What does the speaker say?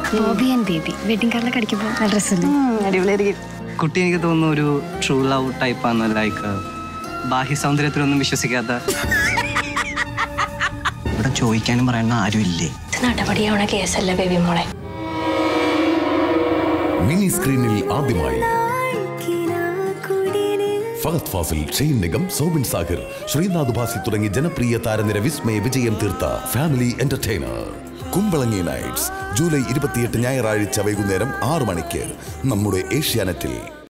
Bobby and Baby wedding കാർഡിലൊക്കെ അടിക്കുമ്പോൾ നല്ല രസമല്ലേ അടിപൊളിയായിരിക്കും കുട്ടി എനിക്ക് തോന്നുന്നു ഒരു ട്രൂ ലവ് ടൈപ്പാണ് ലൈക്ക് ബാഹ്യ സൗന്ദര്യത്തിലൊന്നും വിശ്വസിക്കാത്ത ഇവിടെ ചോദിക്കാനും പറയുന്ന ആരുമില്ലേ ഇത് നടപടിയാവണ കേസല്ല ബേബി മോളെ മിനി സ്ക്രീനിൽ ആദ്യമായി ഫഹദ് ഫാസിൽ ഷെയ്ൻ നിഗം സോബിൻ സാഹിർ ശ്രീനാഥ് ഭാസി തുടങ്ങി ജനപ്രിയ താരനിര വിസ്മയ വിജയം തീർത്ത family entertainer Kumbalangi nights July ഇരുപത്തിയെട്ട് ഞായറാഴ്ച വൈകുന്നേരം ആറു മണിക്ക് നമ്മുടെ ഏഷ്യാനെറ്റിൽ